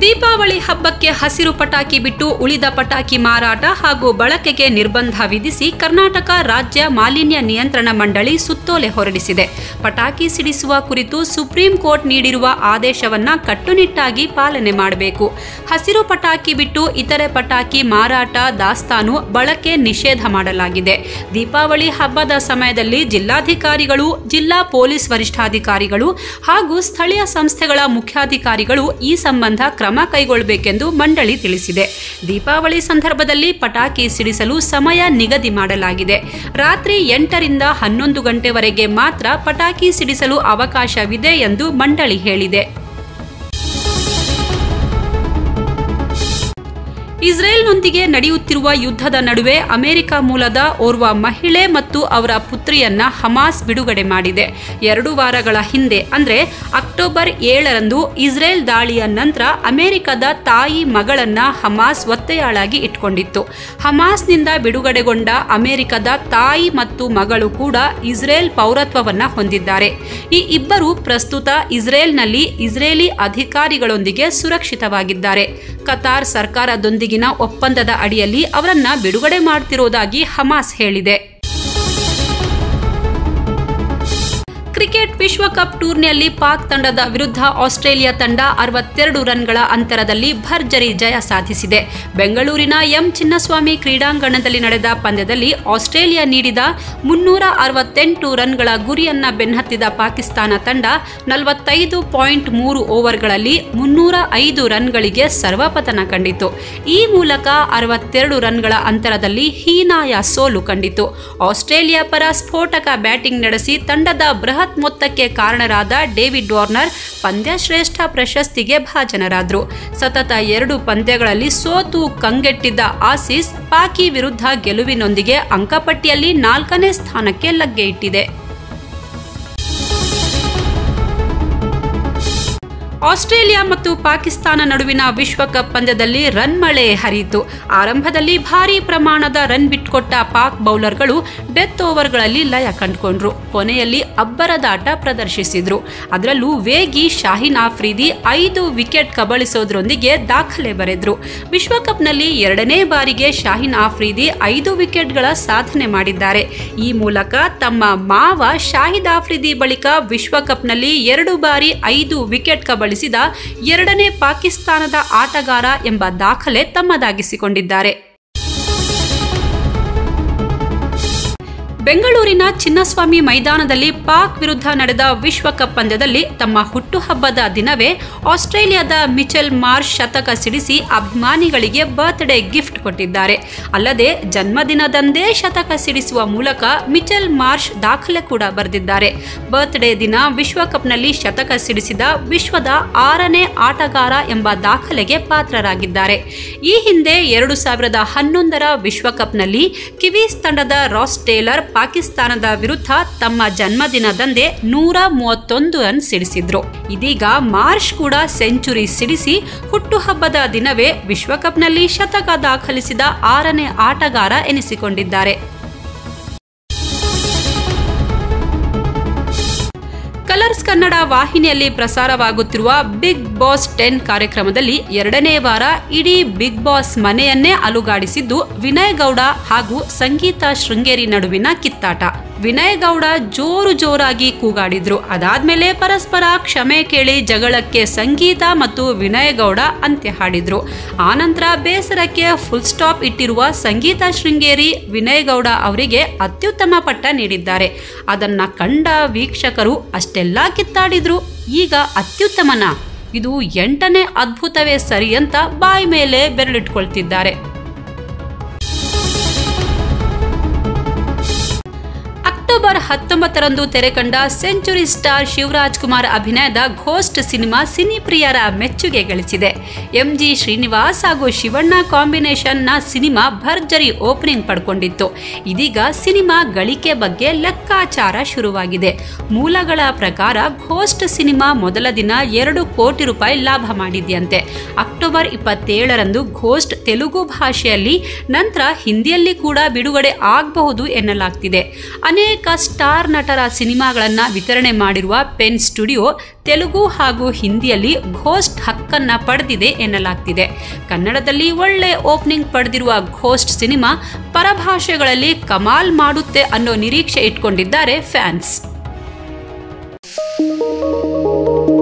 ದೀಪಾವಳಿ ಹಬ್ಬಕ್ಕೆ ಹಸಿರು ಪಟಾಕಿ ಬಿಟ್ಟು ಉಳಿದ ಪಟಾಕಿ ಮಾರಾಟ ಹಾಗೂ ಬಳಕೆಗೆ ನಿರ್ಬಂಧ ವಿಧಿಸಿ ಕರ್ನಾಟಕ ರಾಜ್ಯ ಮಾಲಿನ್ಯ ನಿಯಂತ್ರಣ ಮಂಡಳಿ ಸುತ್ತೋಲೆ ಹೊರಡಿಸಿದೆ ಪಟಾಕಿ ಸಿಡಿಸುವ ಕುರಿತು ಸುಪ್ರೀಂ ಕೋರ್ಟ್ ನೀಡಿರುವ ಆದೇಶವನ್ನ ಕಟ್ಟುನಿಟ್ಟಾಗಿ ಪಾಲನೆ ಮಾಡಬೇಕು ಹಸಿರು ಪಟಾಕಿ ಬಿಟ್ಟು ಇತರೆ ಪಟಾಕಿ ಮಾರಾಟ ದಾಸ್ತಾನು ಬಳಕೆ ನಿಷೇಧ ಮಾಡಲಾಗಿದೆ ದೀಪಾವಳಿ ಹಬ್ಬದ ಸಮಯದಲ್ಲಿ ಜಿಲ್ಲಾಧಿಕಾರಿಗಳು ಜಿಲ್ಲಾ ಪೊಲೀಸ್ ವರಿಷ್ಠಾಧಿಕಾರಿಗಳು ಹಾಗೂ ಸ್ಥಳೀಯ ಸಂಸ್ಥೆಗಳ ಮುಖ್ಯಾಧಿಕಾರಿಗಳು ಈ ಸಂಬಂಧ ಕ್ರಮ ಕೈಗೊಳ್ಳಬೇಕೆಂದು ಮಂಡಳಿ ತಿಳಿಸಿದೆ ದೀಪಾವಳಿ ಸಂದರ್ಭದಲ್ಲಿ ಪಟಾಕಿ ಸಿಡಿಸಲು ಸಮಯ ನಿಗದಿ ಮಾಡಲಾಗಿದೆ ರಾತ್ರಿ ಎಂಟರಿಂದ ಹನ್ನೊಂದು ಗಂಟೆವರೆಗೆ ಮಾತ್ರ ಪಟಾಕಿ ಸಿಡಿಸಲು ಅವಕಾಶವಿದೆ ಎಂದು ಮಂಡಳಿ ಹೇಳಿದೆ ಇಸ್ರೇಲ್ನೊಂದಿಗೆ ನಡೆಯುತ್ತಿರುವ ಯುದ್ಧದ ನಡುವೆ ಅಮೆರಿಕ ಮೂಲದ ಓರ್ವ ಮಹಿಳೆ ಮತ್ತು ಅವರ ಪುತ್ರಿಯನ್ನ ಹಮಾಸ್ ಬಿಡುಗಡೆ ಮಾಡಿದೆ ಎರಡು ವಾರಗಳ ಹಿಂದೆ ಅಂದ್ರೆ ಅಕ್ಟೋಬರ್ ಏಳರಂದು ಇಸ್ರೇಲ್ ದಾಳಿಯ ನಂತರ ಅಮೆರಿಕದ ತಾಯಿ ಮಗಳನ್ನ ಹಮಾಸ್ ಒತ್ತೆಯಾಳಾಗಿ ಇಟ್ಕೊಂಡಿತ್ತು ಹಮಾಸ್ನಿಂದ ಬಿಡುಗಡೆಗೊಂಡ ಅಮೆರಿಕದ ತಾಯಿ ಮತ್ತು ಮಗಳು ಕೂಡ ಇಸ್ರೇಲ್ ಪೌರತ್ವವನ್ನ ಹೊಂದಿದ್ದಾರೆ ಈ ಇಬ್ಬರು ಪ್ರಸ್ತುತ ಇಸ್ರೇಲ್ನಲ್ಲಿ ಇಸ್ರೇಲಿ ಅಧಿಕಾರಿಗಳೊಂದಿಗೆ ಸುರಕ್ಷಿತವಾಗಿದ್ದಾರೆ ಕತಾರ್ ಸರ್ಕಾರದೊಂದಿಗಿನ ಒಪ್ಪಂದದ ಅಡಿಯಲ್ಲಿ ಅವರನ್ನ ಬಿಡುಗಡೆ ಮಾಡ್ತಿರೋದಾಗಿ ಹಮಾಸ್ ಹೇಳಿದೆ ಕ್ರಿಕೆಟ್ ವಿಶ್ವಕಪ್ ಟೂರ್ನಿಯಲ್ಲಿ ಪಾಕ್ ತಂಡದ ವಿರುದ್ಧ ಆಸ್ಟ್ರೇಲಿಯಾ ತಂಡ ಅರವತ್ತೆರಡು ರನ್ಗಳ ಅಂತರದಲ್ಲಿ ಭರ್ಜರಿ ಜಯ ಸಾಧಿಸಿದೆ ಬೆಂಗಳೂರಿನ ಎಂ ಚಿನ್ನಸ್ವಾಮಿ ಕ್ರೀಡಾಂಗಣದಲ್ಲಿ ನಡೆದ ಪಂದ್ಯದಲ್ಲಿ ಆಸ್ಟ್ರೇಲಿಯಾ ನೀಡಿದ ಮುನ್ನೂರ ಅರವತ್ತೆಂಟು ರನ್ಗಳ ಗುರಿಯನ್ನ ಬೆನ್ನಹತ್ತಿದ ಪಾಕಿಸ್ತಾನ ತಂಡ ನಲವತ್ತೈದು ಪಾಯಿಂಟ್ ಮೂರು ಓವರ್ಗಳಲ್ಲಿ ಮುನ್ನೂರ ಐದು ರನ್ಗಳಿಗೆ ಸರ್ವಪತನ ಕಂಡಿತು ಈ ಮೂಲಕ ಅರವತ್ತೆರಡು ರನ್ಗಳ ಅಂತರದಲ್ಲಿ ಹೀನಾಯ ಸೋಲು ಕಂಡಿತು ಆಸ್ಟ್ರೇಲಿಯಾ ಪರ ಸ್ಫೋಟಕ ಬ್ಯಾಟಿಂಗ್ ನಡೆಸಿ ತಂಡದ ಬೃಹತ್ ಮೊತ್ತಕ್ಕೆ ಕಾರಣರಾದ ಡೇವಿಡ್ ವಾರ್ನರ್ ಪಂದ್ಯಶ್ರೇಷ್ಠ ಪ್ರಶಸ್ತಿಗೆ ಭಾಜನರಾದರು ಸತತ ಎರಡು ಪಂದ್ಯಗಳಲ್ಲಿ ಸೋತು ಕಂಗೆಟ್ಟಿದ್ದ ಆಸೀಸ್ ಪಾಕಿ ವಿರುದ್ಧ ಗೆಲುವಿನೊಂದಿಗೆ ಅಂಕಪಟ್ಟಿಯಲ್ಲಿ ನಾಲ್ಕನೇ ಸ್ಥಾನಕ್ಕೆ ಲಗ್ಗೆ ಇಟ್ಟಿದೆ ಆಸ್ಟ್ರೇಲಿಯಾ ಮತ್ತು ಪಾಕಿಸ್ತಾನ ನಡುವಿನ ವಿಶ್ವಕಪ್ ಪಂದ್ಯದಲ್ಲಿ ರನ್ ಮಳೆ ಹರಿಯಿತು ಆರಂಭದಲ್ಲಿ ಭಾರೀ ಪ್ರಮಾಣದ ರನ್ ಬಿಟ್ಕೊಟ್ಟ ಪಾಕ್ ಬೌಲರ್ಗಳು ಡೆತ್ ಓವರ್ಗಳಲ್ಲಿ ಲಯ ಕಂಡುಕೊಂಡ್ರು ಕೊನೆಯಲ್ಲಿ ಅಬ್ಬರದಾಟ ಪ್ರದರ್ಶಿಸಿದ್ರು ಅದರಲ್ಲೂ ವೇಗಿ ಶಾಹಿನ್ ಆಫ್ರಿದಿ ಐದು ವಿಕೆಟ್ ಕಬಳಿಸೋದ್ರೊಂದಿಗೆ ದಾಖಲೆ ಬರೆದ್ರು ವಿಶ್ವಕಪ್ನಲ್ಲಿ ಎರಡನೇ ಬಾರಿಗೆ ಶಾಹಿನ್ ಆಫ್ರಿದಿ ಐದು ವಿಕೆಟ್ಗಳ ಸಾಧನೆ ಮಾಡಿದ್ದಾರೆ ಈ ಮೂಲಕ ತಮ್ಮ ಮಾವ ಶಾಹಿದ್ ಆಫ್ರಿದಿ ಬಳಿಕ ವಿಶ್ವಕಪ್ನಲ್ಲಿ ಎರಡು ಬಾರಿ ಐದು ವಿಕೆಟ್ ಕಬಳಿಸಿದ ಎರಡನೇ ಪಾಕಿಸ್ತಾನದ ಆಟಗಾರ ಎಂಬ ದಾಖಲೆ ತಮ್ಮದಾಗಿಸಿಕೊಂಡಿದ್ದಾರೆ ಬೆಂಗಳೂರಿನ ಚಿನ್ನಸ್ವಾಮಿ ಮೈದಾನದಲ್ಲಿ ಪಾಕ್ ವಿರುದ್ಧ ನಡೆದ ವಿಶ್ವಕಪ್ ಪಂದ್ಯದಲ್ಲಿ ತಮ್ಮ ಹುಟ್ಟುಹಬ್ಬದ ದಿನವೇ ಆಸ್ಟ್ರೇಲಿಯಾದ ಮಿಚೆಲ್ ಮಾರ್ಷ್ ಶತಕ ಸಿಡಿಸಿ ಅಭಿಮಾನಿಗಳಿಗೆ ಬರ್ತ್ಡೇ ಗಿಫ್ಟ್ ಕೊಟ್ಟಿದ್ದಾರೆ ಅಲ್ಲದೆ ಜನ್ಮದಿನದಂದೇ ಶತಕ ಸಿಡಿಸುವ ಮೂಲಕ ಮಿಚೆಲ್ ಮಾರ್ಷ್ ದಾಖಲೆ ಕೂಡ ಬರೆದಿದ್ದಾರೆ ಬರ್ತ್ಡೇ ದಿನ ವಿಶ್ವಕಪ್ನಲ್ಲಿ ಶತಕ ಸಿಡಿಸಿದ ವಿಶ್ವದ ಆರನೇ ಆಟಗಾರ ಎಂಬ ದಾಖಲೆಗೆ ಪಾತ್ರರಾಗಿದ್ದಾರೆ ಈ ಹಿಂದೆ ಎರಡು ಸಾವಿರದ ಹನ್ನೊಂದರ ವಿಶ್ವಕಪ್ನಲ್ಲಿ ಕಿವೀಸ್ ತಂಡದ ರಾಸ್ ಟೇಲರ್ ಪಾಕಿಸ್ತಾನದ ವಿರುದ್ಧ ತಮ್ಮ ಜನ್ಮದಿನದಂದೇ ನೂರ ಮೂವತ್ತೊಂದು ರನ್ ಸಿಡಿಸಿದ್ರು ಇದೀಗ ಮಾರ್ಷ್ ಕೂಡ ಸೆಂಚುರಿ ಸಿಡಿಸಿ ಹುಟ್ಟುಹಬ್ಬದ ದಿನವೇ ವಿಶ್ವಕಪ್ನಲ್ಲಿ ಶತಕ ದಾಖಲಿಸಿದ ಆರನೇ ಆಟಗಾರ ಎನಿಸಿಕೊಂಡಿದ್ದಾರೆ ಕಲರ್ಸ್ ಕನ್ನಡ ವಾಹಿನಿಯಲ್ಲಿ ಪ್ರಸಾರವಾಗುತ್ತಿರುವ ಬಿಗ್ ಬಾಸ್ ಟೆನ್ ಕಾರ್ಯಕ್ರಮದಲ್ಲಿ ಎರಡನೇ ವಾರ ಇಡೀ ಬಿಗ್ ಬಾಸ್ ಮನೆಯನ್ನೇ ಅಲುಗಾಡಿಸಿದ್ದು ವಿನಯ್ ಗೌಡ ಹಾಗೂ ಸಂಗೀತ ಶೃಂಗೇರಿ ನಡುವಿನ ಕಿತ್ತಾಟ ವಿನಯ್ ಗೌಡ ಜೋರು ಜೋರಾಗಿ ಕೂಗಾಡಿದ್ರು ಅದಾದ್ಮೇಲೆ ಪರಸ್ಪರ ಕ್ಷಮೆ ಕೇಳಿ ಜಗಳಕ್ಕೆ ಸಂಗೀತ ಮತ್ತು ವಿನಯ್ ಗೌಡ ಅಂತ್ಯ ಹಾಡಿದ್ರು ಆನಂತರ ಬೇಸರಕ್ಕೆ ಫುಲ್ ಸ್ಟಾಪ್ ಇಟ್ಟಿರುವ ಸಂಗೀತ ಶೃಂಗೇರಿ ವಿನಯ್ ಗೌಡ ಅವರಿಗೆ ಅತ್ಯುತ್ತಮ ಪಟ್ಟ ನೀಡಿದ್ದಾರೆ ಅದನ್ನ ಕಂಡ ವೀಕ್ಷಕರು ಅಷ್ಟೆಲ್ಲ ಕಿತ್ತಾಡಿದ್ರು ಈಗ ಅತ್ಯುತ್ತಮನ ಇದು ಎಂಟನೇ ಅದ್ಭುತವೇ ಸರಿ ಅಂತ ಬಾಯಿ ಮೇಲೆ ಬೆರಳಿಟ್ಕೊಳ್ತಿದ್ದಾರೆ ಅಕ್ಟೋಬರ್ ಹತ್ತೊಂಬತ್ತರಂದು ತೆರೆಕಂಡ ಸೆಂಚುರಿ ಸ್ಟಾರ್ ಶಿವರಾಜ್ ಕುಮಾರ್ ಅಭಿನಯದ ಘೋಸ್ಟ್ ಸಿನಿಮಾ ಸಿನಿ ಪ್ರಿಯರ ಮೆಚ್ಚುಗೆ ಗಳಿಸಿದೆ ಎಂಜಿ ಶ್ರೀನಿವಾಸ್ ಹಾಗೂ ಶಿವಣ್ಣ ಕಾಂಬಿನೇಷನ್ನ ಸಿನಿಮಾ ಭರ್ಜರಿ ಓಪನಿಂಗ್ ಪಡ್ಕೊಂಡಿತ್ತು ಇದೀಗ ಸಿನಿಮಾ ಗಳಿಕೆ ಬಗ್ಗೆ ಲೆಕ್ಕಾಚಾರ ಶುರುವಾಗಿದೆ ಮೂಲಗಳ ಪ್ರಕಾರ ಘೋಸ್ಟ್ ಸಿನಿಮಾ ಮೊದಲ ದಿನ ಎರಡು ಕೋಟಿ ರೂಪಾಯಿ ಲಾಭ ಮಾಡಿದ್ಯಂತೆ ಅಕ್ಟೋಬರ್ ಇಪ್ಪತ್ತೇಳರಂದು ಘೋಸ್ಟ್ ತೆಲುಗು ಭಾಷೆಯಲ್ಲಿ ನಂತರ ಹಿಂದಿಯಲ್ಲಿ ಕೂಡ ಬಿಡುಗಡೆ ಆಗಬಹುದು ಎನ್ನಲಾಗ್ತಿದೆ ಅನೇಕ ಸ್ಟಾರ್ ನಟರ ಸಿನಿಮಾಗಳನ್ನು ವಿತರಣೆ ಮಾಡಿರುವ ಪೆನ್ ಸ್ಟುಡಿಯೋ ತೆಲುಗು ಹಾಗೂ ಹಿಂದಿಯಲ್ಲಿ ಘೋಸ್ಟ್ ಹಕ್ಕನ್ನ ಪಡೆದಿದೆ ಎನ್ನಲಾಗ್ತಿದೆ ಕನ್ನಡದಲ್ಲಿ ಒಳ್ಳೆ ಓಪನಿಂಗ್ ಪಡೆದಿರುವ ಘೋಸ್ಟ್ ಸಿನಿಮಾ ಪರಭಾಷೆಗಳಲ್ಲಿ ಕಮಾಲ್ ಮಾಡುತ್ತೆ ಅನ್ನೋ ನಿರೀಕ್ಷೆ ಇಟ್ಕೊಂಡಿದ್ದಾರೆ ಫ್ಯಾನ್ಸ್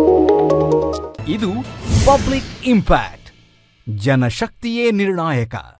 ಇದು ಪಬ್ಲಿಕ್ ಇಂಪ್ಯಾಕ್ಟ್ ಜನಶಕ್ತಿಯೇ ನಿರ್ಣಾಯಕ